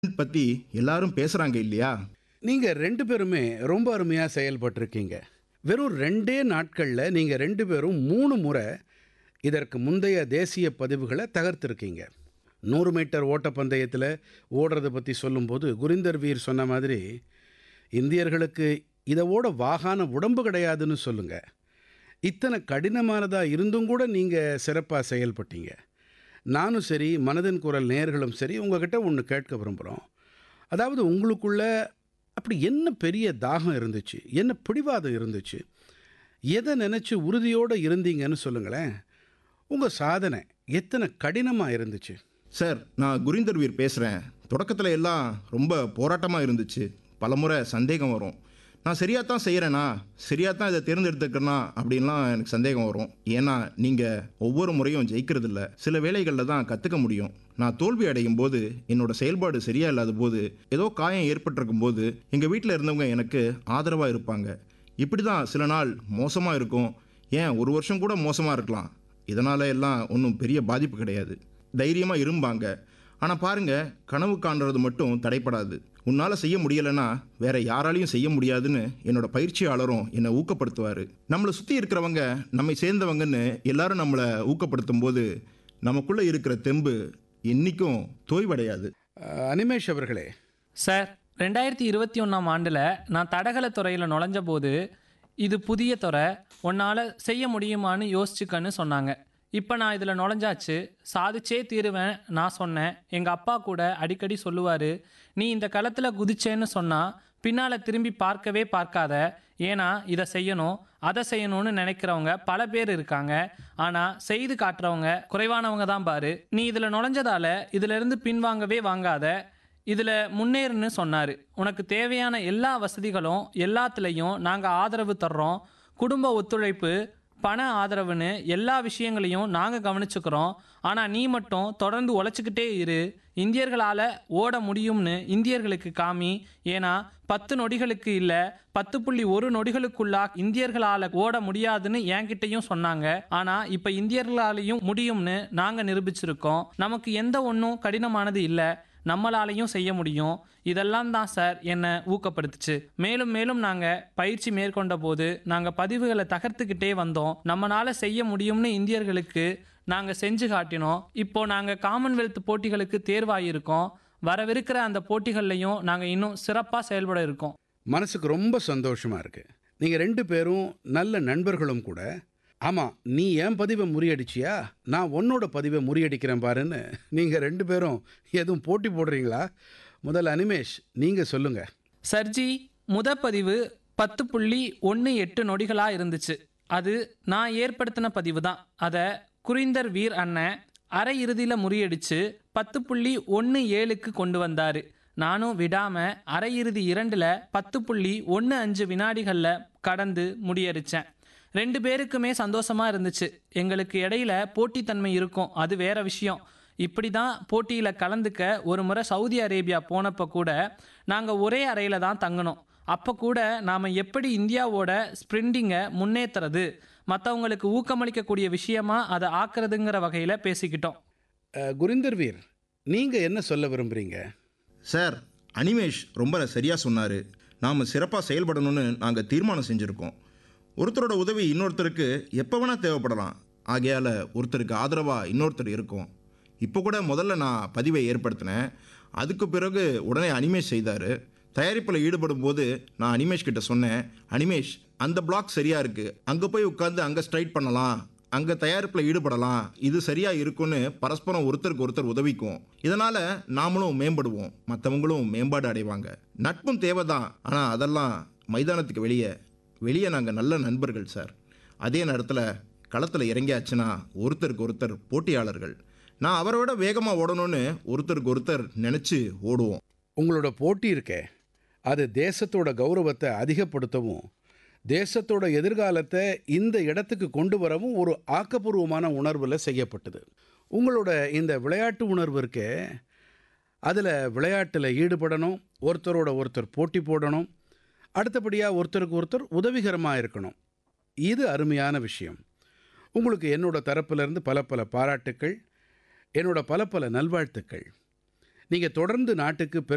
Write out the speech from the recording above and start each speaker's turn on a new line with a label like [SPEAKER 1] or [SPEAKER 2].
[SPEAKER 1] பத்தி எல்லாரும் பேசுறாங்க இல்லையா
[SPEAKER 2] நீங்க ரெண்டு பேருமே ரொம்ப அருமையா செயல்பட்டிருக்கீங்க வெறும் ரெண்டே நாட்கள்ல நீங்க ரெண்டு பேரும் மூணு முறை இதற்கு முந்தைய தேசிய பதிவுகளை தகர்த்திருக்கீங்க நூறு மீட்டர் ஓட்டப்பந்தயத்தில் ஓடுறதை பற்றி சொல்லும்போது குரிந்தர் வீர் சொன்ன மாதிரி இந்தியர்களுக்கு இதை ஓட வாகான உடம்பு கிடையாதுன்னு சொல்லுங்க இத்தனை கடினமானதாக இருந்தும் கூட நீங்கள் சிறப்பாக செயல்பட்டீங்க நானும் சரி மனதின் குரல் நேயர்களும் சரி உங்ககிட்ட ஒன்று கேட்க விரும்புகிறோம் அதாவது உங்களுக்குள்ள அப்படி என்ன பெரிய தாகம் இருந்துச்சு என்ன பிடிவாதம் இருந்துச்சு எதை நினச்சி உறுதியோடு இருந்தீங்கன்னு சொல்லுங்களேன் உங்கள் சாதனை எத்தனை கடினமாக இருந்துச்சு
[SPEAKER 1] சார் நான் குரிந்தர் வீர் பேசுகிறேன் தொடக்கத்தில் எல்லாம் ரொம்ப போராட்டமாக இருந்துச்சு பலமுறை சந்தேகம் வரும் நான் சரியாக தான் செய்கிறேனா சரியாக தான் இதை தேர்ந்தெடுத்துக்கிறேனா அப்படின்லாம் எனக்கு சந்தேகம் வரும் ஏன்னா நீங்கள் ஒவ்வொரு முறையும் ஜெயிக்கிறதில்ல சில வேலைகளில் தான் கற்றுக்க முடியும் நான் தோல்வி அடையும் போது என்னோட செயல்பாடு சரியா இல்லாத போது ஏதோ காயம் ஏற்பட்டிருக்கும் போது எங்கள் வீட்டில் இருந்தவங்க எனக்கு ஆதரவாக இருப்பாங்க இப்படி தான் சில நாள் மோசமாக இருக்கும் ஏன் ஒரு வருஷம் கூட மோசமாக இருக்கலாம் இதனால எல்லாம் ஒன்றும் பெரிய பாதிப்பு கிடையாது தைரியமாக இரும்பாங்க ஆனால் பாருங்க கனவு காண்றது மட்டும் தடைப்படாது உன்னால் செய்ய முடியலைன்னா வேற யாராலையும் செய்ய முடியாதுன்னு என்னோட பயிற்சியாளரும் என்னை ஊக்கப்படுத்துவார் நம்மளை சுற்றி இருக்கிறவங்க நம்மை சேர்ந்தவங்கன்னு எல்லாரும் நம்மளை ஊக்கப்படுத்தும் போது நமக்குள்ளே இருக்கிற தெம்பு என்னைக்கும் தோய்வடையாது
[SPEAKER 2] அஹ், அனிமேஷ் அவர்களே
[SPEAKER 3] சார் ரெண்டாயிரத்தி இருபத்தி ஒன்றாம் ஆண்டில் நான் தடகள துறையில் நுழைஞ்ச போது இது புதிய துறை உன்னால் செய்ய முடியுமான்னு யோசிச்சுக்கன்னு சொன்னாங்க இப்போ நான் இதில் நுழைஞ்சாச்சு சாதிச்சே தீருவேன் நான் சொன்னேன் எங்கள் அப்பா கூட அடிக்கடி சொல்லுவார் நீ இந்த களத்தில் குதிச்சேன்னு சொன்னால் பின்னால் திரும்பி பார்க்கவே பார்க்காத ஏன்னா இதை செய்யணும் அதை செய்யணும்னு நினைக்கிறவங்க பல பேர் இருக்காங்க ஆனால் செய்து காட்டுறவங்க குறைவானவங்க தான் பாரு நீ இதில் நுழைஞ்சதால இதிலிருந்து பின்வாங்கவே வாங்காத இதில் முன்னேறுன்னு சொன்னார் உனக்கு தேவையான எல்லா வசதிகளும் எல்லாத்துலேயும் நாங்கள் ஆதரவு தர்றோம் குடும்ப ஒத்துழைப்பு பண ஆதரவுன்னு எல்லா விஷயங்களையும் நாங்கள் கவனிச்சுக்கிறோம் ஆனால் நீ மட்டும் தொடர்ந்து உழைச்சிக்கிட்டே இரு இந்தியர்களால் ஓட முடியும்னு இந்தியர்களுக்கு காமி ஏன்னா பத்து நொடிகளுக்கு இல்லை பத்து புள்ளி ஒரு நொடிகளுக்குள்ளா இந்தியர்களால் ஓட முடியாதுன்னு என்கிட்டயும் சொன்னாங்க ஆனால் இப்போ இந்தியர்களாலையும் முடியும்னு நாங்கள் நிரூபிச்சிருக்கோம் நமக்கு எந்த ஒன்றும் கடினமானது இல்லை நம்மளாலையும் செய்ய முடியும் இதெல்லாம் தான் சார் என்னை ஊக்கப்படுத்துச்சு மேலும் மேலும் நாங்கள் பயிற்சி மேற்கொண்ட போது நாங்கள் பதிவுகளை தகர்த்துக்கிட்டே வந்தோம் நம்மளால செய்ய முடியும்னு இந்தியர்களுக்கு நாங்கள் செஞ்சு காட்டினோம் இப்போ நாங்கள் காமன்வெல்த் போட்டிகளுக்கு தேர்வாகியிருக்கோம் வரவிருக்கிற அந்த போட்டிகள்லையும் நாங்கள் இன்னும் சிறப்பாக செயல்பட இருக்கோம்
[SPEAKER 2] மனசுக்கு ரொம்ப சந்தோஷமா இருக்கு நீங்க ரெண்டு பேரும் நல்ல நண்பர்களும் கூட ஆமா நீ என் பதிவை முறியடிச்சியா நான் உன்னோட பதிவை முறியடிக்கிறேன் பாருன்னு நீங்க ரெண்டு பேரும் எதுவும் போட்டி போடுறீங்களா முதல்ல அனிமேஷ் நீங்க சொல்லுங்க
[SPEAKER 3] சர்ஜி முதப்பதிவு பத்து புள்ளி ஒன்று எட்டு நொடிகளாக இருந்துச்சு அது நான் ஏற்படுத்தின பதிவு தான் அதை குறிந்தர் வீர் அண்ணன் அரை இறுதியில் முறியடிச்சு பத்து புள்ளி ஒன்று ஏழுக்கு கொண்டு வந்தார் நானும் விடாமல் அரை இறுதி இரண்டில் பத்து புள்ளி ஒன்று அஞ்சு வினாடிகளில் கடந்து முடியடிச்சேன் ரெண்டு பேருக்குமே சந்தோஷமா இருந்துச்சு எங்களுக்கு இடையில போட்டித்தன்மை இருக்கும் அது வேற விஷயம் இப்படி தான் போட்டியில் கலந்துக்க ஒரு முறை சவுதி அரேபியா போனப்போ கூட நாங்கள் ஒரே அறையில் தான் தங்கினோம் அப்போ கூட நாம் எப்படி இந்தியாவோட ஸ்ப்ரிண்டிங்கை முன்னேற்றுறது மற்றவங்களுக்கு ஊக்கமளிக்கக்கூடிய விஷயமா அதை ஆக்குறதுங்கிற வகையில் பேசிக்கிட்டோம்
[SPEAKER 2] அஹ், குரிந்தர் வீர் நீங்க என்ன சொல்ல விரும்புறீங்க
[SPEAKER 1] சார் அனிமேஷ் ரொம்ப சரியாக சொன்னார் நாம் சிறப்பாக செயல்படணும்னு நாங்கள் தீர்மானம் செஞ்சுருக்கோம் ஒருத்தரோட உதவி இன்னொருத்தருக்கு எப்போ வேணால் தேவைப்படலாம் ஆகையால் ஒருத்தருக்கு ஆதரவாக இன்னொருத்தர் இருக்கும் இப்போ கூட முதல்ல நான் பதிவை ஏற்படுத்தினேன் அதுக்கு பிறகு உடனே அனிமேஷ் செய்தார் தயாரிப்பில் ஈடுபடும் போது நான் அனிமேஷ் கிட்ட சொன்னேன் அனிமேஷ் அந்த பிளாக் சரியாக இருக்குது அங்கே போய் உட்காந்து அங்கே ஸ்ட்ரைட் பண்ணலாம் அங்கே தயாரிப்பில் ஈடுபடலாம் இது சரியாக இருக்கும்னு பரஸ்பரம் ஒருத்தருக்கு ஒருத்தர் உதவிக்கும் இதனால் நாமளும் மேம்படுவோம் மற்றவங்களும் மேம்பாடு அடைவாங்க நட்பும் தேவை தான் ஆனால் அதெல்லாம் மைதானத்துக்கு வெளியே வெளியே நாங்கள் நல்ல நண்பர்கள் சார் அதே நேரத்தில் களத்தில் இறங்கியாச்சுன்னா ஒருத்தருக்கு ஒருத்தர் போட்டியாளர்கள் நான் அவரை விட வேகமாக ஓடணும்னு ஒருத்தருக்கு ஒருத்தர் நினச்சி ஓடுவோம்
[SPEAKER 2] உங்களோட போட்டி இருக்கே அது தேசத்தோட கௌரவத்தை அதிகப்படுத்தவும் தேசத்தோட எதிர்காலத்தை இந்த இடத்துக்கு கொண்டு வரவும் ஒரு ஆக்கப்பூர்வமான உணர்வில் செய்யப்பட்டது உங்களோட இந்த விளையாட்டு உணர்வு இருக்கே அதில் விளையாட்டில் ஈடுபடணும் ஒருத்தரோட ஒருத்தர் போட்டி போடணும் அடுத்தபடியாக ஒருத்தருக்கு ஒருத்தர் உதவிகரமாக இருக்கணும் இது அருமையான விஷயம் உங்களுக்கு என்னோட தரப்பிலிருந்து பல பல பாராட்டுக்கள் என்னோட பல பல நல்வாழ்த்துக்கள் நீங்கள் தொடர்ந்து நாட்டுக்கு பெரு